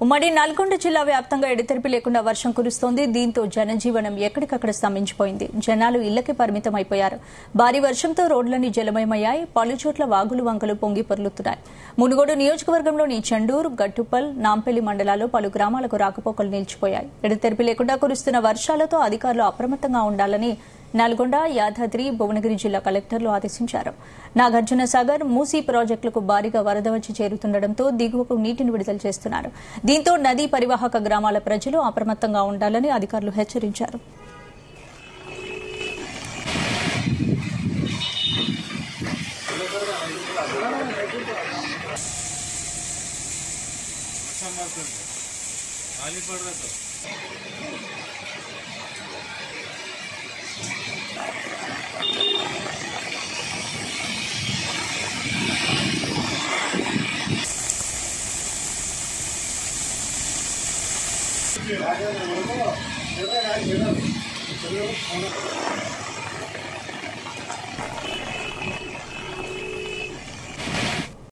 ఉమ్మడి నల్గొండ జిల్లా వ్యాప్తంగా ఎడతెరిపి లేకుండా వర్షం కురుస్తోంది దీంతో జనజీవనం ఎక్కడికక్కడ స్తంభించిపోయింది జనాలు ఇళ్లకే పరిమితం అయిపోయారు భారీ వర్షంతో రోడ్లన్నీ జలమయమయ్యాయి పలుచోట్ల వాగులు వంకలు పొంగి పొర్లుతున్నాయి మునుగోడు నియోజకవర్గంలోని చండూరు గట్టుపల్ నాంపల్లి మండలాల్లో పలు గ్రామాలకు రాకపోకలు నిలిచిపోయాయి ఎడతెరిపి లేకుండా కురుస్తున్న వర్షాలతో అధికారులు అప్రమత్తంగా ఉండాలని నల్గొండ యాదాద్రి భువనగిరి జిల్లా కలెక్టర్లు ఆదేశించారు నాగార్జున సాగర్ మూసీ ప్రాజెక్టులకు భారీగా వరద వచ్చి చేరుతుండటంతో దిగువకు నీటిని విడుదల చేస్తున్నారు దీంతో నదీ పరివాహక గ్రామాల ప్రజలు అప్రమత్తంగా ఉండాలని అధికారులు హెచ్చరించారు